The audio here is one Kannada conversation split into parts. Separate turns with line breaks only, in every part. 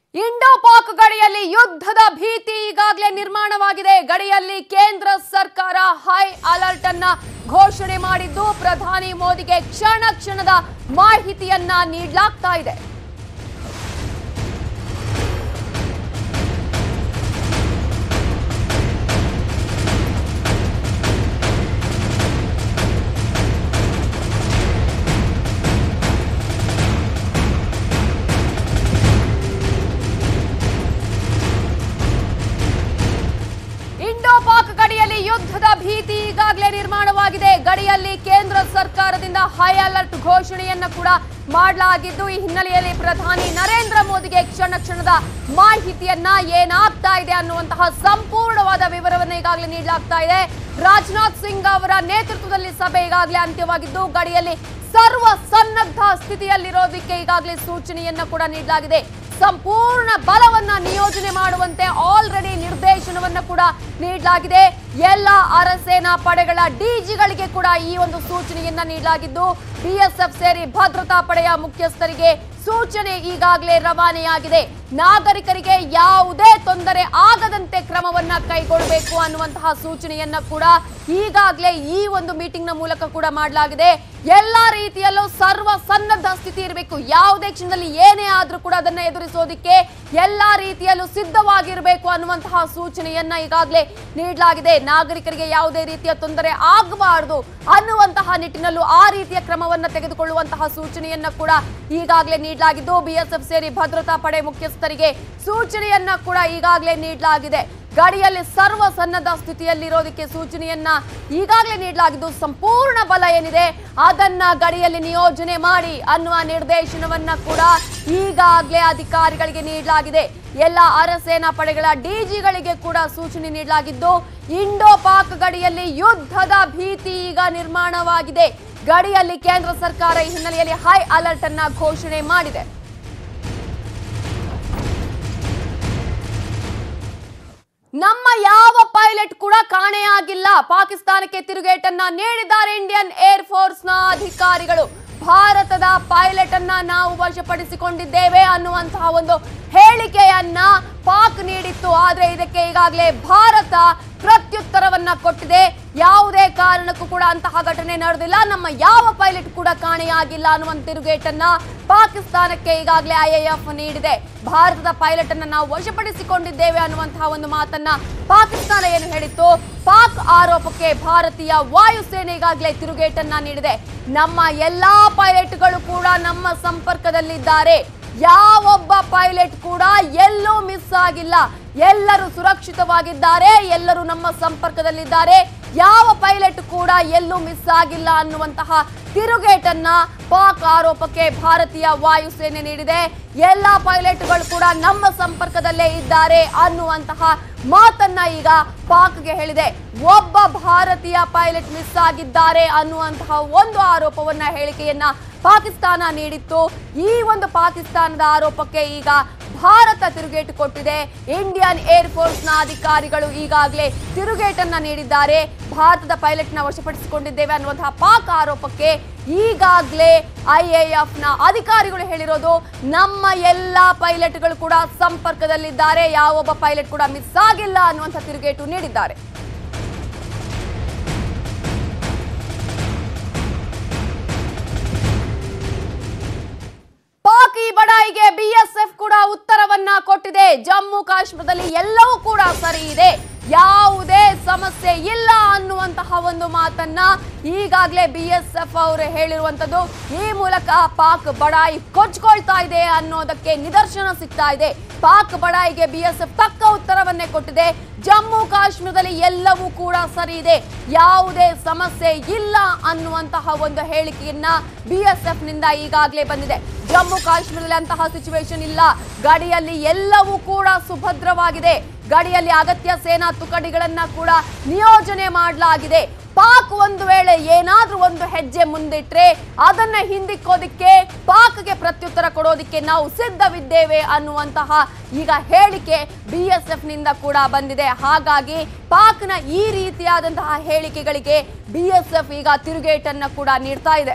ಇಂಡೋ ಪಾಕ್ ಗಡಿಯಲ್ಲಿ ಯುದ್ಧದ ಭೀತಿ ಈಗಾಗಲೇ ನಿರ್ಮಾಣವಾಗಿದೆ ಗಡಿಯಲ್ಲಿ ಕೇಂದ್ರ ಸರ್ಕಾರ ಹೈ ಅಲರ್ಟ್ ಅನ್ನ ಘೋಷಣೆ ಮಾಡಿದ್ದು ಪ್ರಧಾನಿ ಮೋದಿಗೆ ಕ್ಷಣ ಕ್ಷಣದ ಮಾಹಿತಿಯನ್ನ ನೀಡಲಾಗ್ತಾ ಇದೆ ಇಂಡೋ ಪಾಕ್ ಗಡಿಯಲ್ಲಿ ಯುದ್ಧದ ಭೀತಿ ಈಗಾಗಲೇ ನಿರ್ಮಾಣವಾಗಿದೆ ಗಡಿಯಲ್ಲಿ ಕೇಂದ್ರ ಸರ್ಕಾರದಿಂದ ಹೈ ಅಲರ್ಟ್ ಘೋಷಣೆಯನ್ನ ಕೂಡ ಮಾಡಲಾಗಿದ್ದು ಈ ಹಿನ್ನೆಲೆಯಲ್ಲಿ ಪ್ರಧಾನಿ ನರೇಂದ್ರ ಮೋದಿಗೆ ಕ್ಷಣ ಕ್ಷಣದ ಮಾಹಿತಿಯನ್ನ ಏನಾಗ್ತಾ ಇದೆ ಅನ್ನುವಂತಹ ಸಂಪೂರ್ಣವಾದ ವಿವರವನ್ನು ಈಗಾಗಲೇ ನೀಡಲಾಗ್ತಾ ಇದೆ ರಾಜನಾಥ್ ಸಿಂಗ್ ಅವರ ನೇತೃತ್ವದಲ್ಲಿ ಸಭೆ ಈಗಾಗಲೇ ಅಂತ್ಯವಾಗಿದ್ದು ಗಡಿಯಲ್ಲಿ ಸರ್ವ ಸನ್ನದ್ಧ ಸ್ಥಿತಿಯಲ್ಲಿರೋದಕ್ಕೆ ಈಗಾಗಲೇ ಸೂಚನೆಯನ್ನ ಕೂಡ ನೀಡಲಾಗಿದೆ ಸಂಪೂರ್ಣ ಬಲವನ್ನ ನಿಯೋಜನೆ ಮಾಡುವಂತೆ ಆಲ್ರೆಡಿ ನಿರ್ದೇಶನವನ್ನ ಕೂಡ ನೀಡಲಾಗಿದೆ ಎಲ್ಲ ಅರಸೇನಾ ಪಡೆಗಳ ಡಿಜಿಗಳಿಗೆ ಕೂಡ ಈ ಒಂದು ಸೂಚನೆಯನ್ನ ನೀಡಲಾಗಿದ್ದು ಬಿಎಸ್ಎಫ್ ಸೇರಿ ಭದ್ರತಾ ಪಡೆಯ ಮುಖ್ಯಸ್ಥರಿಗೆ ಸೂಚನೆ ಈಗಾಗಲೇ ರವಾನೆಯಾಗಿದೆ ನಾಗರಿಕರಿಗೆ ಯಾವುದೇ ತೊಂದರೆ ಆಗದಂತೆ ಕ್ರಮವನ್ನ ಕೈಗೊಳ್ಳಬೇಕು ಅನ್ನುವಂತಹ ಸೂಚನೆಯನ್ನ ಕೂಡ ಈಗಾಗಲೇ ಈ ಒಂದು ಮೀಟಿಂಗ್ ನ ಮೂಲಕ ಕೂಡ ಮಾಡಲಾಗಿದೆ ಎಲ್ಲಾ ರೀತಿಯಲ್ಲೂ ಸರ್ವ ಸನ್ನದ್ಧ ಸ್ಥಿತಿ ಇರಬೇಕು ಯಾವುದೇ ಕ್ಷಣದಲ್ಲಿ ಏನೇ ಆದ್ರೂ ಕೂಡ ಅದನ್ನ ಎದುರಿಸೋದಿಕ್ಕೆ ಎಲ್ಲಾ ರೀತಿಯಲ್ಲೂ ಸಿದ್ಧವಾಗಿರಬೇಕು ಅನ್ನುವಂತಹ ಸೂಚನೆಯನ್ನ ಈಗಾಗಲೇ ನೀಡಲಾಗಿದೆ ನಾಗರಿಕರಿಗೆ ಯಾವುದೇ ರೀತಿಯ ತೊಂದರೆ ಆಗಬಾರದು ಅನ್ನುವಂತಹ ನಿಟ್ಟಿನಲ್ಲೂ ಆ ರೀತಿಯ ಕ್ರಮವನ್ನ ತೆಗೆದುಕೊಳ್ಳುವಂತಹ ಸೂಚನೆಯನ್ನ ಕೂಡ ಈಗಾಗಲೇ ನೀಡಲಾಗಿದ್ದು ಬಿಎಸ್ಎಫ್ ಸೇರಿ ಭದ್ರತಾ ಪಡೆ ಮುಖ್ಯಸ್ಥರಿಗೆ ಸೂಚನೆಯನ್ನ ಕೂಡ ಈಗಾಗಲೇ ನೀಡಲಾಗಿದೆ ಗಡಿಯಲ್ಲಿ ಸರ್ವ ಸನ್ನದ್ಧ ಸ್ಥಿತಿಯಲ್ಲಿರೋದಕ್ಕೆ ಸೂಚನೆಯನ್ನ ಈಗಾಗಲೇ ನೀಡಲಾಗಿದ್ದು ಸಂಪೂರ್ಣ ಬಲ ಏನಿದೆ ಅದನ್ನ ಗಡಿಯಲ್ಲಿ ನಿಯೋಜನೆ ಮಾಡಿ ಅನ್ನುವ ನಿರ್ದೇಶನವನ್ನ ಕೂಡ ಈಗಾಗಲೇ ಅಧಿಕಾರಿಗಳಿಗೆ ನೀಡಲಾಗಿದೆ ಎಲ್ಲ ಅರಸೇನಾ ಪಡೆಗಳ ಡಿಜಿಗಳಿಗೆ ಕೂಡ ಸೂಚನೆ ನೀಡಲಾಗಿದ್ದು ಇಂಡೋ ಪಾಕ್ ಗಡಿಯಲ್ಲಿ ಯುದ್ಧದ ಭೀತಿ ಈಗ ನಿರ್ಮಾಣವಾಗಿದೆ ಗಡಿಯಲ್ಲಿ ಕೇಂದ್ರ ಸರ್ಕಾರ ಈ ಹಿನ್ನೆಲೆಯಲ್ಲಿ ಹೈ ಅಲರ್ಟ್ ಅನ್ನ ಘೋಷಣೆ ಮಾಡಿದೆ ನಮ್ಮ ಯಾವ ಪೈಲಟ್ ಕೂಡ ಕಾಣೆಯಾಗಿಲ್ಲ ಪಾಕಿಸ್ತಾನಕ್ಕೆ ತಿರುಗೇಟನ್ನ ನೀಡಿದ್ದಾರೆ ಇಂಡಿಯನ್ ಏರ್ ಫೋರ್ಸ್ ನ ಅಧಿಕಾರಿಗಳು ಭಾರತದ ಪೈಲಟ್ ಅನ್ನ ನಾವು ವಶಪಡಿಸಿಕೊಂಡಿದ್ದೇವೆ ಅನ್ನುವಂತಹ ಒಂದು ಹೇಳಿಕೆಯನ್ನ ಪಾಕ್ ನೀಡಿತ್ತು ಆದ್ರೆ ಇದಕ್ಕೆ ಈಗಾಗಲೇ ಭಾರತ ಪ್ರತ್ಯುತ್ತರವನ್ನ ಕೊಟ್ಟಿದೆ ಯಾವುದೇ ಕಾರಣಕ್ಕೂ ಕೂಡ ಅಂತಹ ಘಟನೆ ನಡೆದಿಲ್ಲ ನಮ್ಮ ಯಾವ ಪೈಲಟ್ ಕೂಡ ಕಾಣೆಯಾಗಿಲ್ಲ ಅನ್ನುವಂತ ತಿರುಗೇಟನ್ನ ಪಾಕಿಸ್ತಾನಕ್ಕೆ ಈಗಾಗಲೇ ಐಎಎಫ್ ನೀಡಿದೆ ಭಾರತದ ಪೈಲಟ್ ಅನ್ನ ನಾವು ವಶಪಡಿಸಿಕೊಂಡಿದ್ದೇವೆ ಅನ್ನುವಂತಹ ಒಂದು ಮಾತನ್ನ ಪಾಕಿಸ್ತಾನ ಏನು ಹೇಳಿತ್ತು ಪಾಕ್ ಆರೋಪಕ್ಕೆ ಭಾರತೀಯ ವಾಯುಸೇನೆ ಈಗಾಗಲೇ ತಿರುಗೇಟನ್ನ ನೀಡಿದೆ ನಮ್ಮ ಎಲ್ಲಾ ಪೈಲಟ್ಗಳು ಕೂಡ ನಮ್ಮ ಸಂಪರ್ಕದಲ್ಲಿದ್ದಾರೆ ಯಾವೊಬ್ಬ ಪೈಲಟ್ ಕೂಡ ಎಲ್ಲೂ ಮಿಸ್ ಆಗಿಲ್ಲ ಎಲ್ಲರೂ ಸುರಕ್ಷಿತವಾಗಿದ್ದಾರೆ ಎಲ್ಲರೂ ನಮ್ಮ ಸಂಪರ್ಕದಲ್ಲಿದ್ದಾರೆ ಯಾವ ಪೈಲಟ್ ಕೂಡ ಎಲ್ಲೂ ಮಿಸ್ ಆಗಿಲ್ಲ ಅನ್ನುವಂತಹ ತಿರುಗೇಟನ್ನ ಪಾಕ್ ಆರೋಪಕ್ಕೆ ಭಾರತೀಯ ವಾಯುಸೇನೆ ನೀಡಿದೆ ಎಲ್ಲ ಪೈಲಟ್ಗಳು ಕೂಡ ನಮ್ಮ ಸಂಪರ್ಕದಲ್ಲೇ ಇದ್ದಾರೆ ಅನ್ನುವಂತಹ ಮಾತನ್ನ ಈಗ ಪಾಕ್ಗೆ ಹೇಳಿದೆ ಒಬ್ಬ ಭಾರತೀಯ ಪೈಲಟ್ ಮಿಸ್ ಆಗಿದ್ದಾರೆ ಅನ್ನುವಂತಹ ಒಂದು ಆರೋಪವನ್ನ ಹೇಳಿಕೆಯನ್ನ ಪಾಕಿಸ್ತಾನ ನೀಡಿತ್ತು ಈ ಒಂದು ಪಾಕಿಸ್ತಾನದ ಆರೋಪಕ್ಕೆ ಈಗ ಭಾರತ ತಿರುಗೇಟು ಕೊಟ್ಟಿದೆ ಇಂಡಿಯನ್ ಏರ್ ಫೋರ್ಸ್ ನ ಅಧಿಕಾರಿಗಳು ಈಗಾಗಲೇ ತಿರುಗೇಟನ್ನ ನೀಡಿದ್ದಾರೆ ಭಾರತದ ಪೈಲಟ್ ನ ವಶಪಡಿಸಿಕೊಂಡಿದ್ದೇವೆ ಅನ್ನುವಂತಹ ಪಾಕ್ ಆರೋಪಕ್ಕೆ ಈಗಾಗಲೇ ಐಎಎಫ್ ನ ಅಧಿಕಾರಿಗಳು ಹೇಳಿರೋದು ನಮ್ಮ ಎಲ್ಲಾ ಪೈಲಟ್ಗಳು ಕೂಡ ಸಂಪರ್ಕದಲ್ಲಿದ್ದಾರೆ ಯಾವೊಬ್ಬ ಪೈಲಟ್ ಕೂಡ ಮಿಸ್ ಆಗಿಲ್ಲ ಅನ್ನುವಂಥ ತಿರುಗೇಟು ನೀಡಿದ್ದಾರೆ ಪಾಕ್ ಈ ಬಡಾಯಿಗೆ ಬಿಎಸ್ಎಫ್ ಕೂಡ ಉತ್ತರವನ್ನ ಕೊಟ್ಟಿದೆ ಜಮ್ಮು ಕಾಶ್ಮೀರದಲ್ಲಿ ಎಲ್ಲವೂ ಕೂಡ ಸರಿ ಇದೆ ಯಾವುದೇ ಸಮಸ್ಯೆ ಇಲ್ಲ ಅನ್ನುವಂತಹ ಒಂದು ಮಾತನ್ನ ಈಗಾಗಲೇ ಬಿಎಸ್ಎಫ್ ಅವರು ಹೇಳಿರುವಂತದ್ದು ಈ ಮೂಲಕ ಪಾಕ್ ಬಡಾಯಿ ಕೊಚ್ಕೊಳ್ತಾ ಇದೆ ಅನ್ನೋದಕ್ಕೆ ನಿದರ್ಶನ ಸಿಗ್ತಾ ಇದೆ ಪಾಕ್ ಬಡಾಯಿಗೆ ಬಿಎಸ್ಎಫ್ ತಕ್ಕ ಉತ್ತರವನ್ನೇ ಕೊಟ್ಟಿದೆ ಜಮ್ಮು ಕಾಶ್ಮೀರದಲ್ಲಿ ಎಲ್ಲವೂ ಕೂಡ ಸರಿ ಇದೆ ಯಾವುದೇ ಸಮಸ್ಯೆ ಇಲ್ಲ ಅನ್ನುವಂತಹ ಒಂದು ಹೇಳಿಕೆಯನ್ನ ಬಿಎಸ್ಎಫ್ ನಿಂದ ಈಗಾಗಲೇ ಬಂದಿದೆ ಜಮ್ಮು ಕಾಶ್ಮೀರದಲ್ಲಿ ಅಂತಹ ಸಿಚುವೇಶನ್ ಇಲ್ಲ ಗಡಿಯಲ್ಲಿ ಎಲ್ಲವೂ ಕೂಡ ಸುಭದ್ರವಾಗಿದೆ ಗಡಿಯಲ್ಲಿ ಅಗತ್ಯ ಸೇನಾ ತುಕಡಿಗಳನ್ನ ಕೂಡ ನಿಯೋಜನೆ ಮಾಡಲಾಗಿದೆ ಪಾಕ್ ಒಂದು ವೇಳೆ ಏನಾದ್ರೂ ಒಂದು ಹೆಜ್ಜೆ ಮುಂದಿಟ್ರೆ ಅದನ್ನ ಹಿಂದಿಕ್ಕೋದಿಕ್ಕೆ ಪಾಕ್ಗೆ ಪ್ರತ್ಯುತ್ತರ ಕೊಡೋದಿಕ್ಕೆ ನಾವು ಸಿದ್ಧವಿದ್ದೇವೆ ಅನ್ನುವಂತಹ ಈಗ ಹೇಳಿಕೆ ಬಿ ಎಸ್ ಎಫ್ ನಿಂದ ಕೂಡ ಬಂದಿದೆ ಹಾಗಾಗಿ ಪಾಕ್ನ ಈ ರೀತಿಯಾದಂತಹ ಹೇಳಿಕೆಗಳಿಗೆ ಬಿ ಎಸ್ ಎಫ್ ಈಗ ತಿರುಗೇಟನ್ನ ಕೂಡ ನೀಡ್ತಾ ಇದೆ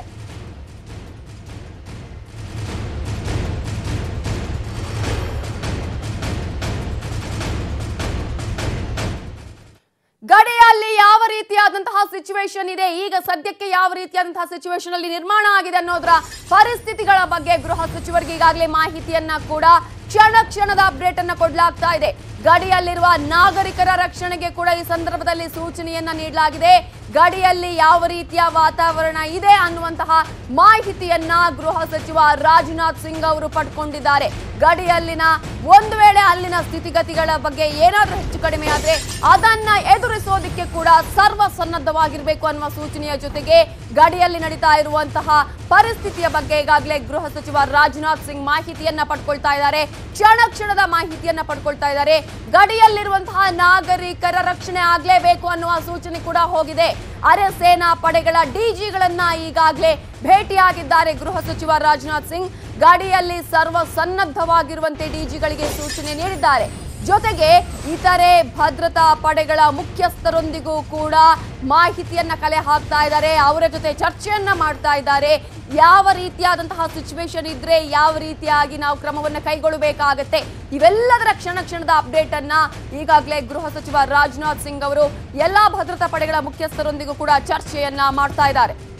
ಗಡಿಯಲ್ಲಿ ಯಾವ ರೀತಿಯಾದಂತಹ ಸಿಚುವೇಶನ್ ಇದೆ ಈಗ ಸದ್ಯಕ್ಕೆ ಯಾವ ರೀತಿಯಾದಂತಹ ಸಿಚುವೇಶನ್ ಅಲ್ಲಿ ನಿರ್ಮಾಣ ಆಗಿದೆ ಅನ್ನೋದರ ಪರಿಸ್ಥಿತಿಗಳ ಬಗ್ಗೆ ಗೃಹ ಸಚಿವರಿಗೆ ಈಗಾಗಲೇ ಮಾಹಿತಿಯನ್ನ ಕೂಡ ಕ್ಷಣ ಕ್ಷಣದ ಅಪ್ಡೇಟ್ ಅನ್ನ ಕೊಡಲಾಗ್ತಾ ಇದೆ ಗಡಿಯಲ್ಲಿರುವ ನಾಗರಿಕರ ರಕ್ಷಣೆಗೆ ಕೂಡ ಈ ಸಂದರ್ಭದಲ್ಲಿ ಸೂಚನೆಯನ್ನ ನೀಡಲಾಗಿದೆ ಗಡಿಯಲ್ಲಿ ಯಾವ ರೀತಿಯ ವಾತಾವರಣ ಇದೆ ಅನ್ನುವಂತಹ ಮಾಹಿತಿಯನ್ನ ಗೃಹ ಸಚಿವ ರಾಜನಾಥ್ ಸಿಂಗ್ ಅವರು ಪಡ್ಕೊಂಡಿದ್ದಾರೆ ಗಡಿಯಲ್ಲಿನ ಒಂದು ವೇಳೆ ಅಲ್ಲಿನ ಸ್ಥಿತಿಗತಿಗಳ ಬಗ್ಗೆ ಏನಾದ್ರೂ ಹೆಚ್ಚು ಕಡಿಮೆ ಆದ್ರೆ ಅದನ್ನ ಎದುರಿಸೋದಕ್ಕೆ ಕೂಡ ಸರ್ವ ಸನ್ನದ್ಧವಾಗಿರ್ಬೇಕು ಅನ್ನುವ ಸೂಚನೆಯ ಜೊತೆಗೆ ಗಡಿಯಲ್ಲಿ ನಡೀತಾ ಇರುವಂತಹ ಪರಿಸ್ಥಿತಿಯ ಬಗ್ಗೆ ಈಗಾಗಲೇ ಗೃಹ ಸಚಿವ ರಾಜನಾಥ್ ಸಿಂಗ್ ಮಾಹಿತಿಯನ್ನ ಪಡ್ಕೊಳ್ತಾ ಇದ್ದಾರೆ ಕ್ಷಣ ಕ್ಷಣದ ಮಾಹಿತಿಯನ್ನ ಪಡ್ಕೊಳ್ತಾ ಇದ್ದಾರೆ ಗಡಿಯಲ್ಲಿರುವಂತಹ ನಾಗರಿಕರ ರಕ್ಷಣೆ ಆಗ್ಲೇಬೇಕು ಅನ್ನುವ ಸೂಚನೆ ಕೂಡ ಹೋಗಿದೆ ಅರೆ ಸೇನಾ ಪಡೆಗಳ ಡಿಜಿಗಳನ್ನ ಈಗಾಗಲೇ ಭೇಟಿಯಾಗಿದ್ದಾರೆ ಗೃಹ ಸಚಿವ ರಾಜನಾಥ್ ಸಿಂಗ್ ಗಡಿಯಲ್ಲಿ ಸರ್ವ ಸನ್ನದ್ಧವಾಗಿರುವಂತೆ ಡಿಜಿಗಳಿಗೆ ಸೂಚನೆ ನೀಡಿದ್ದಾರೆ ಜೊತೆಗೆ ಇತರೆ ಭದ್ರತಾ ಪಡೆಗಳ ಮುಖ್ಯಸ್ಥರೊಂದಿಗೂ ಕೂಡ ಮಾಹಿತಿಯನ್ನ ಕಲೆ ಹಾಕ್ತಾ ಇದ್ದಾರೆ ಅವರ ಜೊತೆ ಚರ್ಚೆಯನ್ನ ಮಾಡ್ತಾ ಇದ್ದಾರೆ ಯಾವ ರೀತಿಯಾದಂತಹ ಸಿಚುವೇಶನ್ ಇದ್ರೆ ಯಾವ ರೀತಿಯಾಗಿ ನಾವು ಕ್ರಮವನ್ನು ಕೈಗೊಳ್ಳಬೇಕಾಗತ್ತೆ ಇವೆಲ್ಲದರ ಕ್ಷಣ ಕ್ಷಣದ ಅಪ್ಡೇಟ್ ಅನ್ನ ಈಗಾಗಲೇ ಗೃಹ ಸಚಿವ ರಾಜನಾಥ್ ಸಿಂಗ್ ಅವರು ಎಲ್ಲಾ ಭದ್ರತಾ ಪಡೆಗಳ ಮುಖ್ಯಸ್ಥರೊಂದಿಗೂ ಕೂಡ ಚರ್ಚೆಯನ್ನ ಮಾಡ್ತಾ ಇದ್ದಾರೆ